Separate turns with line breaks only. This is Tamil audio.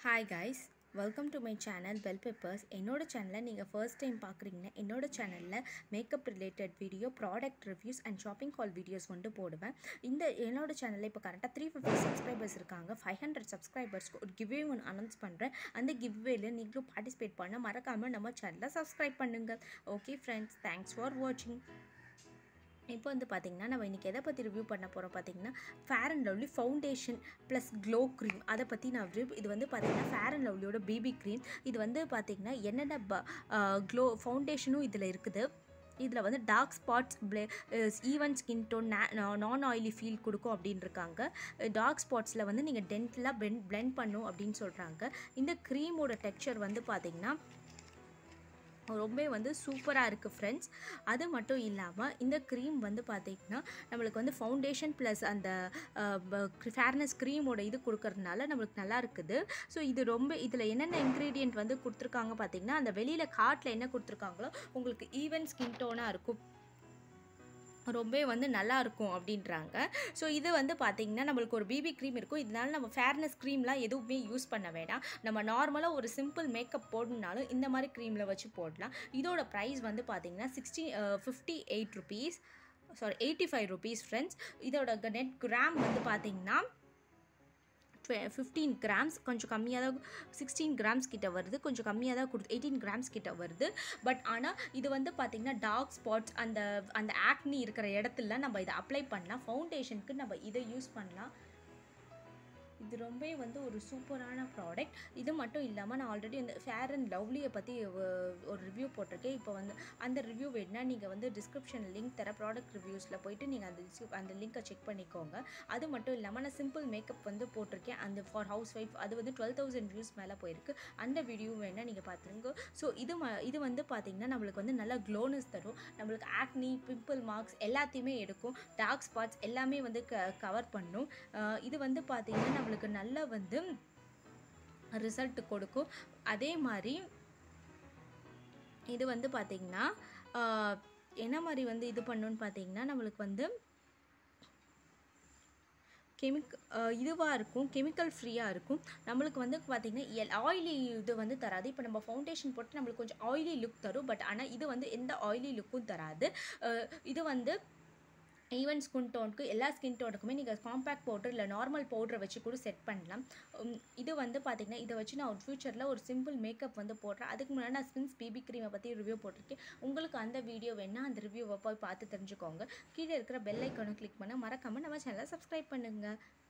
hi guys welcome to my channel bell peppers என்னோட சேனலை நீங்கள் ஃபர்ஸ்ட் டைம் பார்க்குறீங்கன்னா என்னோட சேனலில் makeup related video product reviews and shopping haul videos வந்து போடுவேன் இந்த என்னோட சேனலில் இப்போ கரெக்டாக த்ரீ ஃபிஃப்டி சப்ஸ்கிரைபர்ஸ் இருக்காங்க ஃபைவ் ஹண்ட்ரட் சப்ஸ்கிரைபர்ஸ்க்கு ஒரு கிவ்வே ஒன்று அனௌன்ஸ் பண்ணுறேன் அந்த கிவ்வேல நீங்களும் பார்ட்டிசிபேட் பண்ண மறக்காமல் நம்ம சேனலை சப்ஸ்கிரைப் பண்ணுங்கள் ஓகே ஃப்ரெண்ட்ஸ் தேங்க்ஸ் ஃபார் வாட்சிங் இப்போ வந்து பார்த்திங்கன்னா நம்ம இன்றைக்கி எதை பற்றி ரிவ்யூ பண்ண போகிறோம் பார்த்தீங்கன்னா Fair and Lovely foundation plus glow cream அதை பற்றி நான் ரிவ்யூ இது வந்து பார்த்திங்கன்னா ஃபேர் அண்ட் லவ்லியோட பேபி க்ரீம் இது வந்து பார்த்திங்கன்னா என்னென்ன ப க்ளோ ஃபவுண்டேஷனும் இதில் இருக்குது இதில் வந்து dark spots play even skin tone நான் ஆயிலி ஃபீல் கொடுக்கும் அப்படின்னு இருக்காங்க டார்க் ஸ்பாட்ஸில் வந்து நீங்கள் டென்ட்லாம் பிளெண்ட் பிளெண்ட் பண்ணும் அப்படின்னு சொல்கிறாங்க இந்த க்ரீமோட டெக்ஸ்சர் வந்து பார்த்திங்கன்னா ரொம்ப வந்து சூப்பராக இருக்குது ஃப்ரெண்ட்ஸ் அது மட்டும் இல்லாமல் இந்த க்ரீம் வந்து பார்த்திங்கன்னா நம்மளுக்கு வந்து ஃபவுண்டேஷன் ப்ளஸ் அந்த ஃபேர்னஸ் க்ரீமோட இது கொடுக்கறதுனால நம்மளுக்கு நல்லா இருக்குது ஸோ இது ரொம்ப இதில் என்னென்ன இன்க்ரீடியண்ட் வந்து கொடுத்துருக்காங்க பார்த்திங்கன்னா அந்த வெளியில் காட்டில் என்ன கொடுத்துருக்காங்களோ உங்களுக்கு ஈவன் ஸ்கின் டோனாக இருக்கும் ரொம்ப வந்து நல்லா இருக்கும் அப்படின்றாங்க ஸோ இது வந்து பார்த்திங்கன்னா நம்மளுக்கு ஒரு பிபி க்ரீம் இருக்கும் இதனால நம்ம ஃபேர்னஸ் க்ரீம்லாம் எதுவுமே யூஸ் பண்ண வேண்டாம் நம்ம நார்மலாக ஒரு சிம்பிள் மேக்கப் போடணுனாலும் இந்த மாதிரி க்ரீமில் வச்சு போடலாம் இதோட ப்ரைஸ் வந்து பார்த்திங்கன்னா sixty fifty eight rupees sorry eighty five rupees friends இதோட நெட் கிராம் வந்து பார்த்திங்கன்னா ஃபிஃப்டீன் கிராம்ஸ் கொஞ்சம் கம்மியாக தான் சிக்ஸ்டீன் கிராம்ஸ் கிட்ட வருது கொஞ்சம் கம்மியாக தான் கொடுத்து எயிட்டீன் கிராம்ஸ் கிட்ட வருது பட் ஆனால் இது வந்து பார்த்திங்கன்னா டார்க் ஸ்பாட்ஸ் அந்த அந்த ஆக்னி இருக்கிற இடத்துல நம்ம இதை அப்ளை பண்ணலாம் ஃபவுண்டேஷனுக்கு நம்ம இதை யூஸ் பண்ணலாம் இது ரொம்பவே வந்து ஒரு சூப்பரான ப்ராடக்ட் இது மட்டும் இல்லாமல் நான் ஆல்ரெடி வந்து ஃபேர் அண்ட் லவ்லியை பற்றி ஒரு ரிவ்யூ போட்டிருக்கேன் இப்போ வந்து அந்த ரிவ்யூ வேணுன்னா நீங்கள் வந்து டிஸ்கிரிப்ஷன் லிங்க் தர ப்ராடக்ட் ரிவ்யூஸில் போயிட்டு நீங்கள் அந்த அந்த லிங்க்கை செக் பண்ணிக்கோங்க அது மட்டும் இல்லாமல் நான் சிம்பிள் மேக்கப் வந்து போட்டிருக்கேன் அந்த ஃபார் ஹவுஸ் ஒய்ஃப் அது வந்து டுவெல் தௌசண்ட் வியூஸ் மேலே போயிருக்கு அந்த வீடியோ வேணால் நீங்கள் பார்த்துருங்க ஸோ இது ம இது வந்து பார்த்திங்கன்னா நம்மளுக்கு வந்து நல்லா க்ளோனஸ் தரும் நம்மளுக்கு ஆக்னி பிம்பிள் மார்க்ஸ் எல்லாத்தையுமே எடுக்கும் டார்க் ஸ்பாட்ஸ் எல்லாமே வந்து க கவர் பண்ணும் இது வந்து பார்த்திங்கன்னா நம்மளுக்கு நல்லா வந்து ரிசல்ட் கொடுக்கும் அதே மாதிரி இது வந்து பார்த்திங்கன்னா என்ன மாதிரி வந்து இது பண்ணுன்னு பார்த்தீங்கன்னா நம்மளுக்கு வந்து கெமிக் இதுவாக இருக்கும் கெமிக்கல் ஃப்ரீயாக இருக்கும் நம்மளுக்கு வந்து பார்த்திங்கன்னா எல் ஆயிலி இது வந்து தராது இப்போ நம்ம ஃபவுண்டேஷன் போட்டு நம்மளுக்கு கொஞ்சம் ஆயிலி லுக் தரும் பட் ஆனால் இது வந்து எந்த ஆயிலி லுக்கும் தராது இது வந்து ஈவன் ஸ்கின் டோனுக்கு எல்லா ஸ்கின் டோனுக்குமே நீங்கள் காம்பேக்ட் பவுடர் இல்லை நார்மல் பவுடரை வச்சு கூட செட் பண்ணலாம் இது வந்து பார்த்திங்கன்னா இதை வச்சு நான் ஒரு ஃப்யூச்சரில் ஒரு சிம்பிள் மேக்கப் வந்து போடுறேன் அதுக்கு முன்னாடி நான் ஸ்கின்ஸ் பிபி க்ரீமை பற்றி ரிவ்யூ போட்டிருக்கேன் உங்களுக்கு அந்த வீடியோ வேணால் அந்த ரிவ்யூவை போய் பார்த்து தெரிஞ்சுக்கோங்க கீழே இருக்கிற பெல் ஐக்கானை கிளிக் பண்ண மறக்காமல் நம்ம சேனலை சப்ஸ்கிரைப் பண்ணுங்கள்